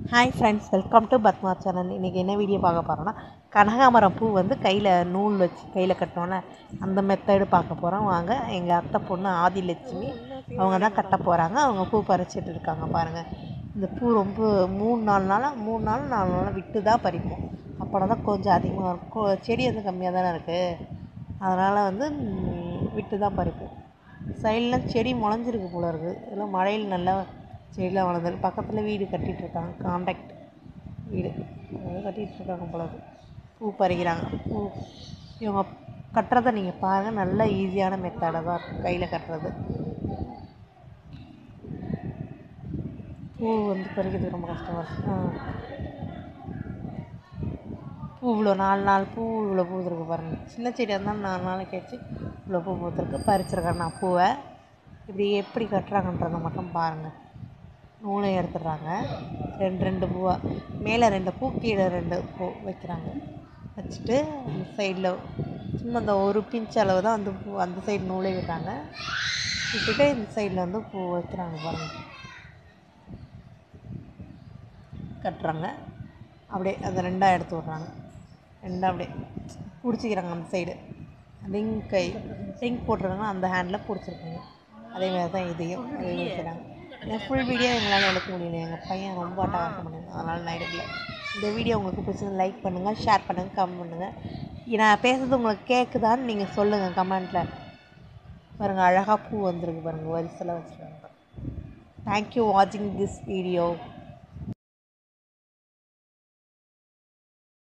Hi friends welcome to Padma channel இன்றைக்கி என்ன video பார்க்க போகிறோன்னா கனகாமரம் பூ வந்து கையில் நூல் வச்சு கையில் கட்டோன்னே அந்த மெத்தடு பார்க்க போகிறோம் வாங்க எங்கள் அத்தை பொண்ணு ஆதிலட்சுமி அவங்க தான் கட்ட போகிறாங்க அவங்க பூ பறிச்சிட்டு இருக்காங்க பாருங்கள் இந்த பூ ரொம்ப மூணு நாலு நாளாக மூணு நாள் நாலு நாளாக விட்டு தான் பறிப்போம் அப்புறம் தான் கொஞ்சம் அதிகமாக இருக்கும் செடி வந்து கம்மியாக தானே இருக்குது அதனால் வந்து ம், விட்டு தான் பறிப்போம் சைட்லாம் செடி முளைஞ்சிருக்கு போல இருக்குது இதெல்லாம் மழையில் நல்லா செடியெலாம் வளர்ந்துருக்கு பக்கத்தில் வீடு கட்டிகிட்டு இருக்காங்க காண்டாக்ட் வீடு அது கட்டிகிட்டு இருக்காங்க போல இருக்கு. பூ பறிக்கிறாங்க பூ இவங்க கட்டுறதை நீங்கள் பாருங்கள் நல்ல ஈஸியான மெத்தடாக தான் இருக்கும் கையில் கட்டுறது பூ வந்து பறிக்கிறது ரொம்ப கஷ்டமாக இருக்கு ஆ பூ இவ்வளோ நாலு நாலு பூ இவ்வளோ பூத்துருக்கு பாருங்கள் சின்ன செடியாக இருந்தாலும் நாலு நாளைக்கு வச்சு இவ்வளோ பூ பூத்துருக்கு பறிச்சிருக்கேன் நான் பூவை இப்படி எப்படி கட்டுறாங்கன்றதை மட்டும் பாருங்கள் நூலை எடுத்துடுறாங்க ரெண்டு ரெண்டு பூவாக மேலே ரெண்டு பூ கீழே ரெண்டு பூ வைக்கிறாங்க வச்சுட்டு அந்த சைடில் சும்மா அந்த ஒரு பிஞ்ச் அளவு தான் அந்த பூ அந்த சைடு நூலே விடுறாங்க விட்டுட்டு இந்த சைடில் வந்து பூ வைக்கிறாங்க பாருங்கள் கட்டுறாங்க அப்படியே அந்த ரெண்டாக எடுத்து விட்றாங்க ரெண்டாக அப்படியே பிடிச்சிக்கிறாங்க அந்த சைடு ரிங் கை ரிங் போட்டிருக்காங்கன்னா அந்த ஹேண்டில் பிடிச்சிருக்காங்க அதே மாதிரி தான் இதையும் அதே வைக்கிறாங்க என் ஃபுல் வீடியோ எங்களால் எடுக்க முடியல எங்கள் பையன் ரொம்ப அட்டகாசம் பண்ணுங்க அதனால் நான் எடுக்கல இந்த வீடியோ உங்களுக்கு பிடிச்சது லைக் பண்ணுங்கள் ஷேர் பண்ணுங்கள் கமெண்ட் பண்ணுங்கள் நான் பேசுறது உங்களுக்கு கேட்குதான்னு நீங்கள் சொல்லுங்கள் கமெண்ட்டில் பாருங்கள் அழகாக பூ வந்திருக்கு பாருங்கள் வரிசையில் வச்சுருக்காங்க தேங்க்யூ வாட்சிங் திஸ் வீடியோ